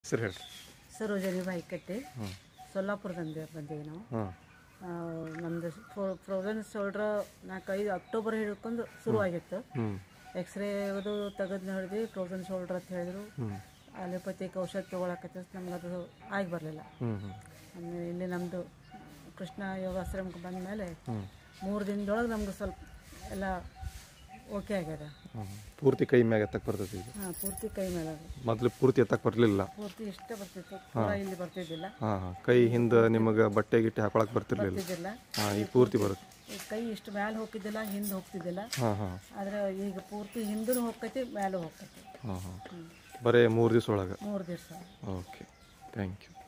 ಹೆಸರು ಹೇಳ್ರಿ ಸರೋಜನಿ ಬಾಯಿಕಟ್ಟಿ ಸೊಲ್ಲಾಪುರದಿಂದ ಬಂದೀವಿ ನಾವು ಹಾಂ ಆ, ನಮ್ದು ಫ್ರೋಸನ್ ಶೋಲ್ಡ್ರ್ ನಾಲ್ಕೈದು ಅಕ್ಟೋಬರ್ ಹಿಡ್ಕೊಂಡು ಶುರುವಾಗಿತ್ತು ಹ್ಞೂ ಎಕ್ಸ್ರೇ ಅದು ತೆಗೆದು ನೋಡಿದ್ವಿ ಫ್ರೋಸನ್ ಶೋಲ್ಡ್ರ್ ಅಂತ ಹೇಳಿದ್ರು ಅಲೋಪತಿಕ್ ಔಷಧ ತೊಗೊಳಕತ್ತ ನಮ್ಗೆ ಅದು ಆಗಿ ಬರಲಿಲ್ಲ ಹ್ಞೂ ಹ್ಞೂ ಆಮೇಲೆ ಇಲ್ಲಿ ನಮ್ಮದು ಕೃಷ್ಣ ಯೋಗಾಶ್ರಮಕ್ಕೆ ಬಂದ ಮೇಲೆ ಮೂರು ದಿನದೊಳಗೆ ನಮ್ಗೆ ಸ್ವಲ್ಪ ಎಲ್ಲ ಓಕೆ ಆಗ್ಯದ ಹ್ಞೂ ಪೂರ್ತಿ ಕೈ ಮ್ಯಾಗ ಎತ್ತಕ್ಕೆ ಬರ್ತೈತಿ ಈಗ ಹಾಂ ಪೂರ್ತಿ ಕೈ ಮೇಲೆ ಅದು. ಮೊದಲು ಪೂರ್ತಿ ಎತ್ತಕ್ಕೆ ಬರಲಿಲ್ಲ ಪೂರ್ತಿ ಇಷ್ಟ ಬರ್ತಿತ್ತು ಪೂರ ಇಲ್ಲಿ ಬರ್ತಿದ್ದಿಲ್ಲ ಹಾಂ ಹಾಂ ಕೈ ಹಿಂದೆ ನಿಮಗೆ ಬಟ್ಟೆ ಗಿಟ್ಟೆ ಹಾಕೊಳಕ್ಕೆ ಬರ್ತಿರ್ಲಿಲ್ಲ ಬರ್ತಿದ್ದಿಲ್ಲ ಹಾಂ ಈಗ ಪೂರ್ತಿ ಬರುತ್ತೆ ಈ ಕೈ ಇಷ್ಟು ಮ್ಯಾಲೆ ಹೋಗ್ತಿದ್ದಿಲ್ಲ ಹಿಂದೆ ಹೋಗ್ತಿದ್ದಿಲ್ಲ ಹಾಂ ಹಾಂ ಆದ್ರೆ ಈಗ ಪೂರ್ತಿ ಹಿಂದೂ ಹೋಗ್ತೈತಿ ಮ್ಯಾಲೂ ಹೋಗ್ತೈತಿ ಹಾಂ ಹಾಂ ಬರೀ ಮೂರು ದಿವಸ ಒಳಗೆ ಮೂರು ದಿವಸ ಓಕೆ ಥ್ಯಾಂಕ್ ಯು